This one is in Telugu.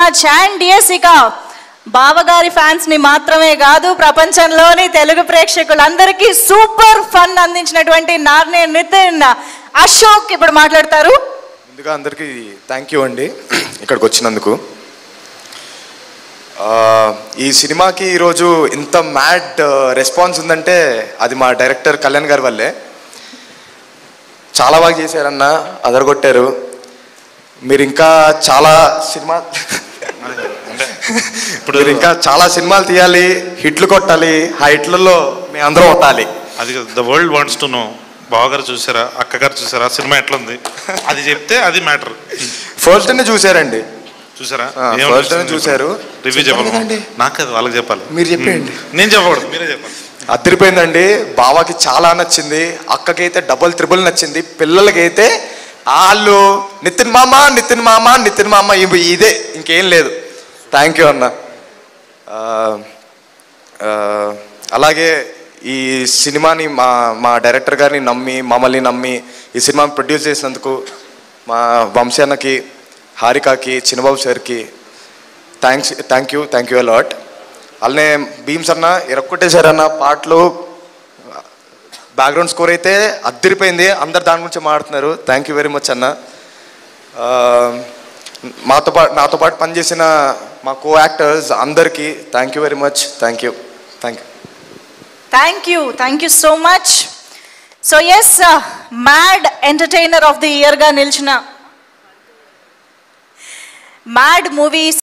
మచ్ అండ్ ఎస్ ఇక బావగారి ఫ్యాన్స్ ని మాత్రమే కాదు ప్రపంచంలోని తెలుగు ప్రేక్షకులందరికీ సూపర్ ఫన్ అందించినటువంటి నార్నే నితిన్ అశోక్ ఇప్పుడు మాట్లాడతారు ముందుగా అందరికీ థ్యాంక్ యూ అండి ఇక్కడికి వచ్చినందుకు ఆ, ఈ సినిమాకి ఈరోజు ఇంత మ్యాడ్ రెస్పాన్స్ ఉందంటే అది మా డైరెక్టర్ కళ్యాణ్ గారి వల్లే చాలా బాగా చేశారన్న అదరగొట్టారు మీరు ఇంకా చాలా సినిమా ఇప్పుడు మీరు ఇంకా చాలా సినిమాలు తీయాలి హిట్లు కొట్టాలి ఆ హిట్లలో మీ అందరం కొట్టాలి అది the world wants to know బావగారు చూసారా అక్కగారు చూసారా సినిమా ఎట్లుంది అది చెప్తే అది మ్యాటర్ ఫస్ట్ నే చూశారండి చూసారా ఆ, first time చూశారు. రివ్యూ చెప్పాలి చెప్పాలి కదండి. నాకు అది వాళ్ళకి చెప్పాలి మీరు చెప్పేయండి నేను చెప్పకూడదు మీరే చెప్పాలి అదిరిపోయిందండి బావాకి చాలా నచ్చింది అక్కకైతే డబుల్ త్రిబుల్ నచ్చింది పిల్లలకైతే వాళ్ళు నితిన్ మామ నితిన్ మామ నితిన్ మామ ఇవి ఇదే ఇంకేం లేదు థ్యాంక్ యూ అన్న ఆ, ఆ, అలాగే ఈ సినిమాని మా మా డైరెక్టర్ గారిని నమ్మి మమ్మల్ని నమ్మి ఈ సినిమాని ప్రొడ్యూస్ చేసినందుకు మా వంశీ అన్నకి హారికాకి చిన్నబాబు సార్కి thanks thank you thank you a lot అలానే భీమ్స్ అన్న ఇరక్కొట్టేశారన్న పాటలు బ్యాక్గ్రౌండ్ స్కోర్ అయితే అద్దరిపోయింది అందరు దాని గురించి మాట్లాడుతున్నారు థ్యాంక్ యూ వెరీ మచ్ అన్న ఆ, మాతో పాటు నాతో పాటు పనిచేసిన మా కో యాక్టర్స్ అందరికీ thank you very much thank you thank you thank you thank you so much so yes mad entertainer of the ఇయర్గా నిలిచిన మ్యాడ్ మూవీ